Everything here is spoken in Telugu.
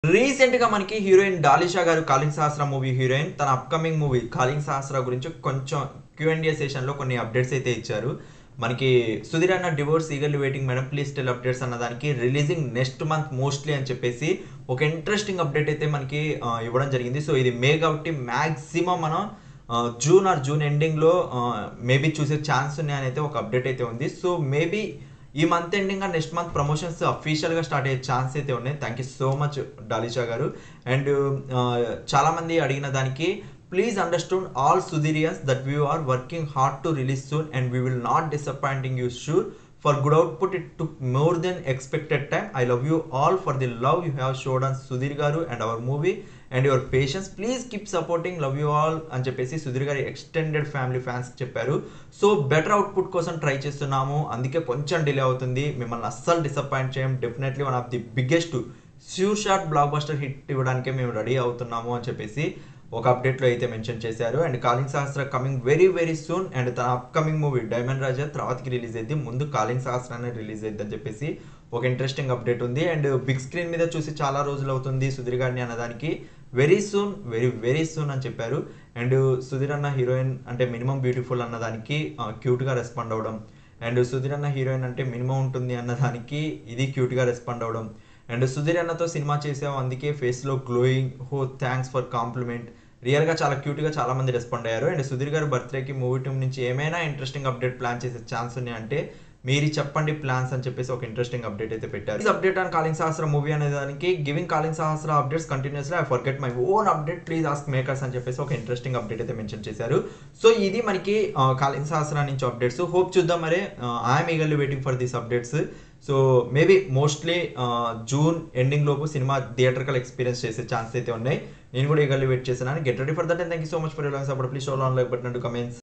రీసెంట్ గా మనకి హీరోయిన్ డాలిషా గారు కాలింగ్ సహస్ర మూవీ హీరోయిన్ తన అప్కమింగ్ మూవీ కాలింగ్ సహస్ర గురించి కొంచెం క్యూఎండిఏ సెషన్ లో కొన్ని అప్డేట్స్ అయితే ఇచ్చారు మనకి సుధీర్ అన్న డివోర్స్ eagerly waiting madam please tell updates అన్న దానికి రిలీజింగ్ నెక్స్ట్ మంత్ మోస్ట్లీ అని చెప్పేసి ఒక ఇంట్రెస్టింగ్ అప్డేట్ అయితే మనకి ఆ, ఇవ్వడం జరిగింది సో ఇది మే కాబట్టి మ్యాక్సిమం మనం ఆ, జూన్ ఆర్ జూన్ ఎండింగ్లో మేబీ చూసే ఛాన్స్ ఉన్నాయని అయితే ఒక అప్డేట్ అయితే ఉంది సో మేబీ ఈ month ending next month promotions అఫీషియల్గా స్టార్ట్ అయ్యే ఛాన్స్ అయితే ఉన్నాయి thank you so much Dalisha గారు అండ్ చాలామంది అడిగిన దానికి ప్లీజ్ అండర్స్టాండ్ ఆల్ సుధీరియన్స్ that we are working hard to release soon and we will not disappointing you sure for good output it took more than expected time I love you all for the love you have showed on Sudheer గారు and our movie and your patience please keep supporting love you all అని చెప్పేసి సుధీర్ గారి ఎక్స్టెండెడ్ ఫ్యామిలీ ఫ్యాన్స్ చెప్పారు సో బెటర్ అవుట్పుట్ కోసం ట్రై చేస్తున్నాము అందుకే కొంచెం డిలే అవుతుంది మిమ్మల్ని అస్సలు డిసప్పాయింట్ చేయం definitely one of the biggest sure shot blockbuster hit ఇవ్వడానికే మేము రెడీ అవుతున్నాము అని చెప్పేసి ఒక అప్డేట్లో అయితే మెన్షన్ చేశారు and calling Sahasra coming very very soon and తన అప్కమింగ్ మూవీ డైమండ్ రాజా తర్వాతకి రిలీజ్ అయింది ముందు కాలింగ్ సహస్ర అనేది రిలీజ్ అయింది అని చెప్పేసి ఒక ఇంట్రెస్టింగ్ అప్డేట్ ఉంది అండ్ బిగ్ స్క్రీన్ మీద చూసి చాలా రోజులు అవుతుంది సుధీర్ గారిని అన్నదానికి very soon very very soon అని చెప్పారు అండ్ సుధీర్ అన్న హీరోయిన్ అంటే మినిమం బ్యూటిఫుల్ అన్నదానికి క్యూట్గా రెస్పాండ్ అవ్వడం అండ్ సుధీర్ అన్న హీరోయిన్ అంటే మినిమం ఉంటుంది అన్నదానికి ఇది క్యూట్గా రెస్పాండ్ అవ్వడం అండ్ సుధీర్ అన్నతో సినిమా చేసాం అందుకే ఫేస్లో గ్లోయింగ్ హో థ్యాంక్స్ ఫర్ కాంప్లిమెంట్ రియల్గా చాలా క్యూట్గా చాలా మంది రెస్పాండ్ అయ్యారు అండ్ సుధీర్ గారు బర్త్డేకి మూవీ టీమ్ నుంచి ఏమైనా ఇంట్రెస్టింగ్ అప్డేట్ ప్లాన్ చేసే ఛాన్స్ ఉన్నాయంటే మీరు చెప్పండి ప్లాన్స్ అని చెప్పేసి ఒక ఇంట్రెస్టింగ్ అప్డేట్ అయితే పెట్టారు update on calling Sahasra movie అనే దానికి giving calling Sahasra updates continuously I forget my own update please ask makers అని చెప్పేసి ఒక ఇంట్రెస్టింగ్ అప్డేట్ అయితే మెన్షన్ చేశారు సో ఇది మనకి కాలింగ్ సహస్ర నుంచి అప్డేట్స్ హోప్ చూద్దాం మరి I'm eagerly waiting for these updates so maybe mostly June ending లోపు సినిమా థియేటర్కల్ ఎక్స్పీరియన్స్ చేసే ఛాన్స్ అయితే ఉన్నాయి నేను కూడా ఈగర్లీ వెయిట్ చేస్తున్నాను get ready for that and thank you so much for your support please show on like button to comments